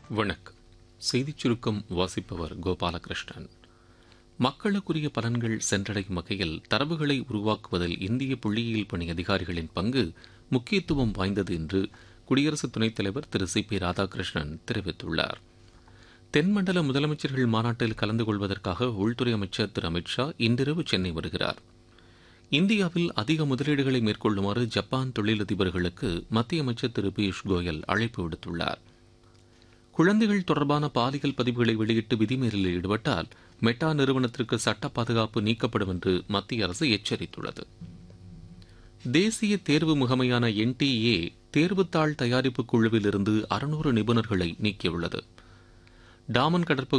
வணக்கம் செய்திச் சுருக்கம் வாசிப்பவர் கோபாலகிருஷ்ணன் மக்களுக்குரிய பலன்கள் சென்றடையும் வகையில் தரவுகளை உருவாக்குவதில் இந்திய புள்ளியியல் பணி அதிகாரிகளின் பங்கு முக்கியத்துவம் வாய்ந்தது என்று குடியரசு துணைத் தலைவர் திரு சி பி ராதாகிருஷ்ணன் தெரிவித்துள்ளார் தென்மண்டல முதலமைச்சர்கள் மாநாட்டில் கலந்து கொள்வதற்காக உள்துறை அமைச்சர் திரு அமித் ஷா இன்றிரவு சென்னை வருகிறார் இந்தியாவில் அதிக முதலீடுகளை மேற்கொள்ளுமாறு ஜப்பான் தொழிலதிபர்களுக்கு மத்திய அமைச்சர் திரு பியூஷ் கோயல் அழைப்பு விடுத்துள்ளார் குழந்தைகள் தொடர்பான பாலியல் பதிவுகளை வெளியிட்டு விதிமீறலில் ஈடுபட்டால் மெட்டா நிறுவனத்திற்கு சட்ட பாதுகாப்பு நீக்கப்படும் என்று மத்திய அரசு எச்சரித்துள்ளது தேசிய தேர்வு முகமையான என்டிஏ தேர்வுத்தாள் தயாரிப்பு குழுவில் இருந்து அறுநூறு நிபுணர்களை நீக்கியுள்ளது டாமன் கடற்பகுதி